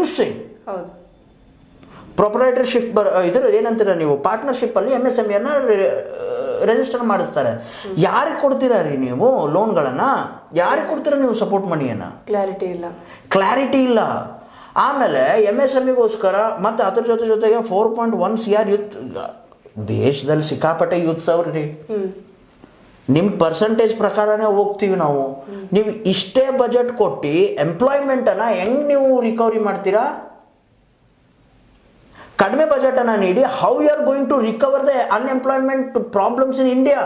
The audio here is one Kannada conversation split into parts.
ಹ್ಯೂಜ್ ಥಿಂಗ್ ಹೌದು ಪ್ರೊಪರೇಟರ್ಶಿಪ್ ಬರ್ ಇದ್ರ ಏನಂತೀರ ನೀವು ಪಾರ್ಟ್ನರ್ಶಿಪ್ ಅಲ್ಲಿ ಎಮ್ ಎಸ್ ಎಮ್ ಎನ್ನ ರಿಜಿಸ್ಟರ್ ಮಾಡಿಸ್ತಾರೆ ಯಾರಿಗೆ ಕೊಡ್ತೀರಾ ರೀ ನೀವು ಲೋನ್ಗಳನ್ನ ಯಾರಿಗೆ ಕೊಡ್ತೀರಾ ನೀವು ಸಪೋರ್ಟ್ ಮನಿಯನ್ನ ಕ್ಲಾರಿಟಿ ಇಲ್ಲ ಕ್ಲಾರಿಟಿ ಇಲ್ಲ ಆಮೇಲೆ ಎಮ್ ಎಸ್ ಎಮ್ಮಿಗೋಸ್ಕರ ಮತ್ತು ಅದ್ರ ಜೊತೆ ಜೊತೆಗೆ four point one C R youth ದೇಶದಲ್ಲಿ ಸಿಕ್ಕಾಪಟ್ಟೆ ಯೂತ್ಸ್ ಅವ್ರಿ ಹ್ಮ್ ನಿಮ್ಮ ಪರ್ಸಂಟೇಜ್ ಪ್ರಕಾರನೇ ಹೋಗ್ತೀವಿ ನಾವು ನೀವು ಇಷ್ಟೇ ಬಜೆಟ್ ಕೊಟ್ಟು ಎಂಪ್ಲಾಯ್ಮೆಂಟನ್ನು ಹೆಂಗ್ ನೀವು ರಿಕವರಿ ಮಾಡ್ತೀರಾ ಕಡಿಮೆ ಬಜೆಟನ್ನು ನೀಡಿ how you are going to recover the unemployment problems in India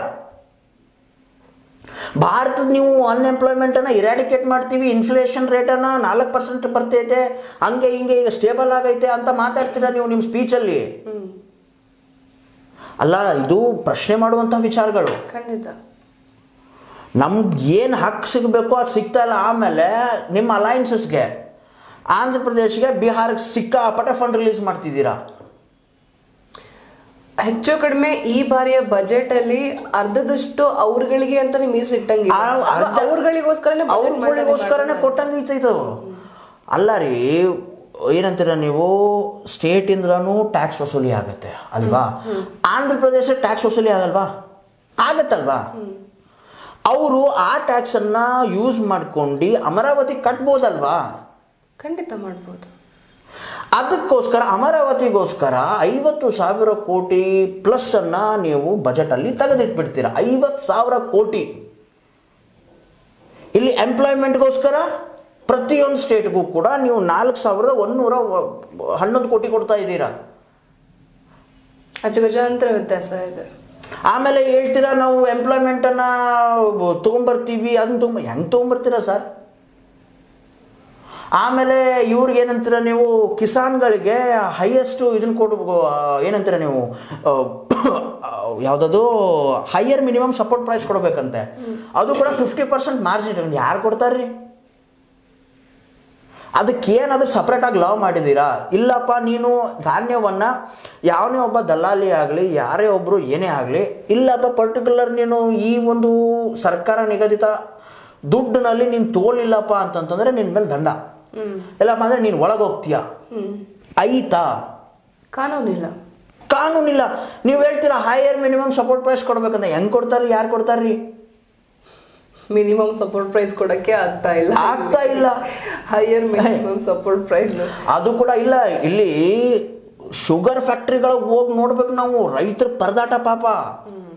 ಭಾರತದ ನೀವು ಅನ್ಎಂಪ್ಲಾಯ್ಮೆಂಟನ್ನು ಇರಾಡಿಕೇಟ್ ಮಾಡ್ತೀವಿ ಇನ್ಫ್ಲೇಷನ್ ರೇಟನ್ನು ನಾಲ್ಕು ಪರ್ಸೆಂಟ್ ಬರ್ತೈತೆ ಹಂಗೆ ಹಿಂಗೆ ಈಗ ಸ್ಟೇಬಲ್ ಆಗೈತೆ ಅಂತ ಮಾತಾಡ್ತೀರಾ ನೀವು ನಿಮ್ಮ ಸ್ಪೀಚಲ್ಲಿ ಹ್ಮ್ ಅಲ್ಲ ಇದು ಪ್ರಶ್ನೆ ಮಾಡುವಂಥ ವಿಚಾರಗಳು ಖಂಡಿತ ನಮ್ಗೆ ಏನು ಹಕ್ಕು ಸಿಗಬೇಕು ಅದು ಸಿಗ್ತಾ ಇಲ್ಲ ಆಮೇಲೆ ನಿಮ್ಮ ಅಲೈನ್ಸಸ್ಗೆ ಆಂಧ್ರ ಪ್ರದೇಶ್ಗೆ ಬಿಹಾರಕ್ಕೆ ಸಿಕ್ಕಾಪಟ್ಟೆ ಫಂಡ್ ರಿಲೀಸ್ ಮಾಡ್ತಿದ್ದೀರಾ ಹೆಚ್ಚು ಕಡಿಮೆ ಈ ಬಾರಿಯ ಬಜೆಟ್ ಅಲ್ಲಿ ಅರ್ಧದಷ್ಟು ಅವ್ರಗಳಿಗೆ ಅಂತಾನೆ ಮೀಸಲಿಟ್ಟಂಗೆ ಆ ಅರ್ಧ- ಅವ್ರಗಳಿಗೋಸ್ಕರನೇ ಅವ್ರಗಳಿಗೋಸ್ಕರನೇ ಕೊಟ್ಟಂಗೈತೆ ಇದು ಅಲ್ಲ ರೀ ಏನಂತೀರ ನೀವು ಸ್ಟೇಟಿಂದನೂ ಟ್ಯಾಕ್ಸ್ ವಸೂಲಿ ಆಗತ್ತೆ ಅಲ್ವಾ ಆಂಧ್ರ ಪ್ರದೇಶ ಟ್ಯಾಕ್ಸ್ ವಸೂಲಿ ಆಗಲ್ವಾ ಆಗತ್ತಲ್ವಾ ಅವರು ಆ ಟ್ಯಾಕ್ಸನ್ನು ಯೂಸ್ ಮಾಡ್ಕೊಂಡು ಅಮರಾವತಿ ಕಟ್ಬೋದಲ್ವಾ ಖಂಡಿತ ಮಾಡ್ಬೋದು ಅದಕ್ಕೋಸ್ಕರ ಅಮರಾವತಿಗೋಸ್ಕರ ಐವತ್ತು ಸಾವಿರ ಕೋಟಿ ಪ್ಲಸ್ ಅನ್ನ ನೀವು ಬಜೆಟಲ್ಲಿ ತೆಗೆದಿಟ್ಬಿಡ್ತೀರಾ ಐವತ್ತು ಸಾವಿರ ಕೋಟಿ ಇಲ್ಲಿ ಎಂಪ್ಲಾಯ್ಮೆಂಟ್ಗೋಸ್ಕರ ಪ್ರತಿಯೊಂದು ಸ್ಟೇಟ್ಗೂ ಕೂಡ ನೀವು ನಾಲ್ಕು ಸಾವಿರದ ಒಂದೂರ ಹನ್ನೊಂದು ಕೋಟಿ ಕೊಡ್ತಾ ಇದ್ದೀರಾ ಅಜಗಜಾಂತರ ವ್ಯತ್ಯಾಸ ಇದೆ ಆಮೇಲೆ ಹೇಳ್ತೀರಾ ನಾವು ಎಂಪ್ಲಾಯ್ಮೆಂಟನ್ನು ತೊಗೊಂಬರ್ತೀವಿ ಅದನ್ನ ತುಂಬ ಹೆಂಗೆ ತೊಗೊಂಬರ್ತೀರಾ ಸರ್ ಆಮೇಲೆ ಇವ್ರಿಗೆ ಏನಂತೀರ ನೀವು ಕಿಸಾನ್ಗಳಿಗೆ ಹೈಯೆಸ್ಟ್ ಇದನ್ನ ಕೊಡು ಏನಂತೀರ ನೀವು ಯಾವುದದು ಹೈಯರ್ ಮಿನಿಮಮ್ ಸಪೋರ್ಟ್ ಪ್ರೈಸ್ ಕೊಡಬೇಕಂತೆ ಅದು ಕೂಡ ಫಿಫ್ಟಿ ಪರ್ಸೆಂಟ್ ಮಾರ್ಜಿನ್ ಯಾರು ಕೊಡ್ತಾರ್ರಿ ಅದಕ್ಕೆ ಏನಾದರೂ ಸಪ್ರೇಟಾಗಿ ಲವ್ ಮಾಡಿದ್ದೀರಾ ಇಲ್ಲಪ್ಪ ನೀನು ಧಾನ್ಯವನ್ನು ಯಾವನೇ ಒಬ್ಬ ದಲ್ಲಾಳಿ ಆಗಲಿ ಯಾರೇ ಒಬ್ಬರು ಏನೇ ಆಗಲಿ ಇಲ್ಲಪ್ಪ ಪರ್ಟಿಕ್ಯುಲರ್ ನೀನು ಈ ಒಂದು ಸರ್ಕಾರ ನಿಗದಿತ ದುಡ್ಡಿನಲ್ಲಿ ನೀನು ತೋಲಿಲ್ಲಪ್ಪ ಅಂತಂತಂದ್ರೆ ನಿನ್ನ ಮೇಲೆ ದಂಡ ಹ್ಮ್ ಇಲ್ಲಪ್ಪ ಅಂದರೆ ನೀನು ಒಳಗೆ ಹೋಗ್ತೀಯಾ ಹ್ಮ್ ಐತಾ ಕಾನೂನಿಲ್ಲ ಕಾನೂನಿಲ್ಲ ನೀವು ಹೇಳ್ತೀರಾ ಹೈಯರ್ ಮಿನಿಮಮ್ ಸಪೋರ್ಟ್ ಪ್ರೈಸ್ ಕೊಡ್ಬೇಕಂತ ಹೆಂಗೆ ಕೊಡ್ತಾರ್ರಿ ಯಾರು ಕೊಡ್ತಾರ್ರಿ ಮಿನಿಮಮ್ ಸಪೋರ್ಟ್ ಪ್ರೈಸ್ ಕೊಡಕ್ಕೆ ಆಗ್ತಾ ಇಲ್ಲ ಆಗ್ತಾ ಇಲ್ಲ ಹೈಯರ್ ಮಿನಿಮಮ್ ಸಪೋರ್ಟ್ ಪ್ರೈಸ್ ಅದು ಕೂಡ ಇಲ್ಲ ಇಲ್ಲಿ ಶುಗರ್ ಫ್ಯಾಕ್ಟ್ರಿಗಳಿಗೆ ಹೋಗಿ ನೋಡ್ಬೇಕು ನಾವು ರೈತರ ಪರದಾಟ ಪಾಪ